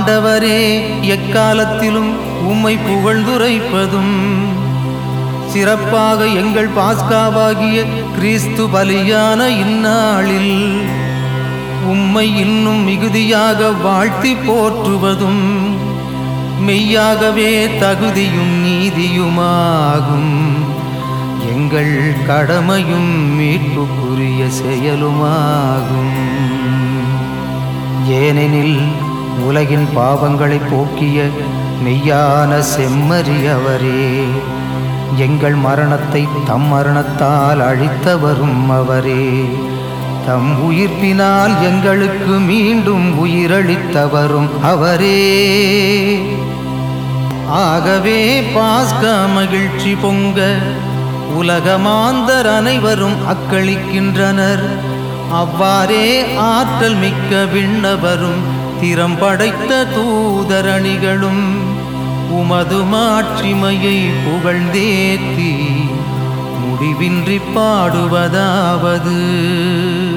ஆண்டவரே எக்காலத்திலும் உம்மை புகழ்ந்துரைப்பதும் சிறப்பாக எங்கள் பாஸ்காவாகிய கிறிஸ்து பலியான இந்நாளில் உம்மை இன்னும் மிகுதியாக வாழ்த்தி போற்றுவதும் மெய்யாகவே தகுதியும் நீதியுமாகும் எங்கள் கடமையும் மீட்புக்குரிய செயலுமாகும் ஏனெனில் உலகின் பாவங்களை போக்கிய மெய்யான செம்மறி அவரே எங்கள் மரணத்தை தம் மரணத்தால் அழித்தவரும் அவரே தம் உயிர்ப்பினால் எங்களுக்கு மீண்டும் உயிரளித்தவரும் அவரே ஆகவே பாஸ்கா மகிழ்ச்சி பொங்க உலகமாந்தர் அனைவரும் அக்களிக்கின்றனர் அவ்வாறே ஆற்றல் மிக்க விண்ணவரும் திறம் படைத்த தூதரணிகளும் உமது மாட்சிமையை புகழ்ந்தேத்தி முடிவின்றி பாடுவதாவது